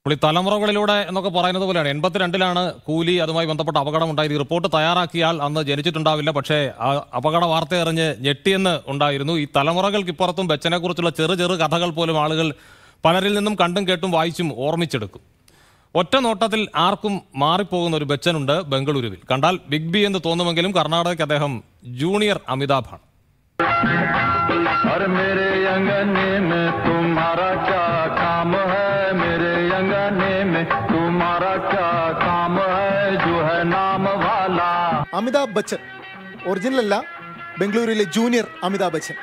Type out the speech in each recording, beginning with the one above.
പുള്ളി തലമുറകളിലൂടെ എന്നൊക്കെ പറയുന്നത് പോലെയാണ് എൺപത്തിരണ്ടിലാണ് കൂലി അതുമായി ബന്ധപ്പെട്ട അപകടം ഉണ്ടായത് ഈ റിപ്പോർട്ട് തയ്യാറാക്കിയാൽ അന്ന് ജനിച്ചിട്ടുണ്ടാവില്ല പക്ഷേ ആ അപകട വാർത്ത എറിഞ്ഞ് ഞെട്ടിയെന്ന് ഉണ്ടായിരുന്നു ഈ തലമുറകൾക്കിപ്പുറത്തും ബച്ചനെ കുറിച്ചുള്ള ചെറു ചെറു കഥകൾ പോലും ആളുകൾ പലരിൽ നിന്നും കണ്ടും കേട്ടും വായിച്ചും ഓർമ്മിച്ചെടുക്കും ഒറ്റ നോട്ടത്തിൽ ആർക്കും മാറിപ്പോകുന്ന ഒരു ബച്ചനുണ്ട് ബംഗളൂരുവിൽ കണ്ടാൽ ബിഗ് ബി എന്ന് തോന്നുമെങ്കിലും കർണാടകയ്ക്ക് അദ്ദേഹം ജൂനിയർ അമിതാഭാണ് और मेरे अंगने में तुम्हारा क्या काम है मेरे अंगने में तुम्हारा क्या काम है जो है नाम वाला അമിതാഭ് ബച്ചൻ ഒറിജിനൽ അല്ല ബംഗളൂരുവിലെ ജൂനിയർ അമിതാഭ് ബച്ചൻ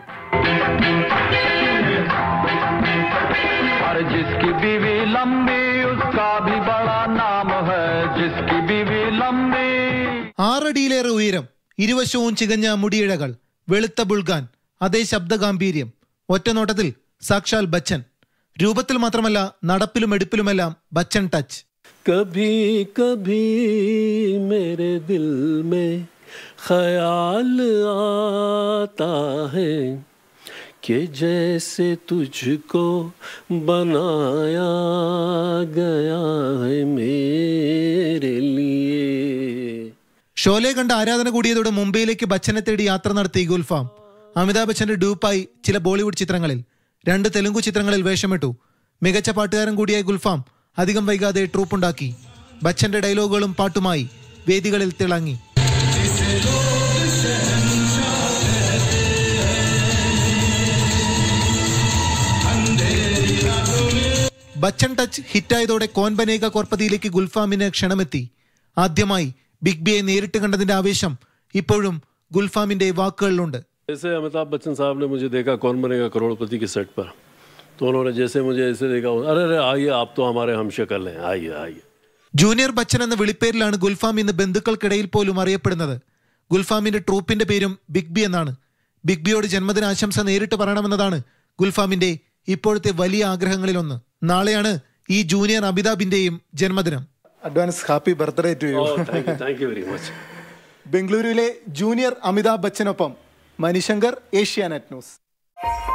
और जिसकी बीवी लंबी उसका भी बड़ा नाम है जिसकी बीवी लंबी ആറടിയിലേറെ ഉയരം ഇരുവശവും ചികഞ്ഞ മുടിയിഴകൾ വെളുത്ത ബുൾഗാൻ അതേ ശബ്ദഗാംഭീര്യം ഒറ്റനോട്ടത്തിൽ സാക്ഷാൽ ബച്ചൻ രൂപത്തിൽ മാത്രമല്ല നടപ്പിലും എടുപ്പിലുമെല്ലാം ബച്ചൻ ടച്ച് कभी कभी मेरे दिल में ख्याल आता है कि जैसे तुझको बनाया गया है मेरे लिए ഷോലെ കണ്ട ആരാധന കൂടിയതോടെ മുംബൈയിലേക്ക് ബച്ചനെ തേടി യാത്ര നടത്തി ഗുൽഫാം അമിതാഭ് ബച്ചന്റെ ഡ്യൂപ്പായി ചില ബോളിവുഡ് ചിത്രങ്ങളിൽ രണ്ട് തെലുങ്കു ചിത്രങ്ങളിൽ വേഷമിട്ടു മികച്ച പാട്ടുകാരൻ കൂടിയായ ഗുൽഫാം അധികം വൈകാതെ ട്രൂപ്പുണ്ടാക്കി ബച്ചന്റെ ഡയലോഗുകളും പാട്ടുമായി വേദികളിൽ തിളങ്ങി ബച്ചൻ ടച്ച് ഹിറ്റായതോടെ കോൻ ബനേക കോർപ്പതിയിലേക്ക് ഗുൽഫാമിന് ക്ഷണമെത്തി ആദ്യമായി ബിഗ് ബിയെ നേരിട്ട് കണ്ടതിന്റെ ആവേശം ഇപ്പോഴും ഗുൽഫാമിന്റെ വാക്കുകളിലുണ്ട് जैसे अमिताभ बच्चन साहब ने मुझे देखा कौन बनेगा करोड़पति के सेट पर तो उन्होंने जैसे मुझे ऐसे देखा अरे अरे आइए आप तो हमारे हम शक्ल हैं आइए आइए ജൂനിയർ ബച്ചൻ എന്ന വിളിപ്പേരിലാണ് ഗുൽഫാം ഇന്ന് ബന്ധുക്കൾക്കിടയിൽ പോലും അറിയപ്പെടുന്നത് ഗുൽഫാമിന്റെ ട്രൂപ്പിന്റെ പേരും ബിഗ് ബി എന്നാണ് ബിഗ് ബിയോട് ജന്മദിനാശംസ നേരിട്ട് പറയണമെന്നതാണ് ഗുൽഫാമിന്റെ ഇപ്പോഴത്തെ വലിയ ആഗ്രഹങ്ങളിലൊന്ന് നാളെയാണ് ഈ ജൂനിയർ അമിതാഭിന്റെയും ജന്മദിനം advance happy birthday to you Oh, thank you, thank you very much. ബംഗളൂരുവിലെ ജൂനിയർ അമിതാഭ് ബച്ചനൊപ്പം മണിശങ്കർ ഏഷ്യാനെറ്റ് ന്യൂസ്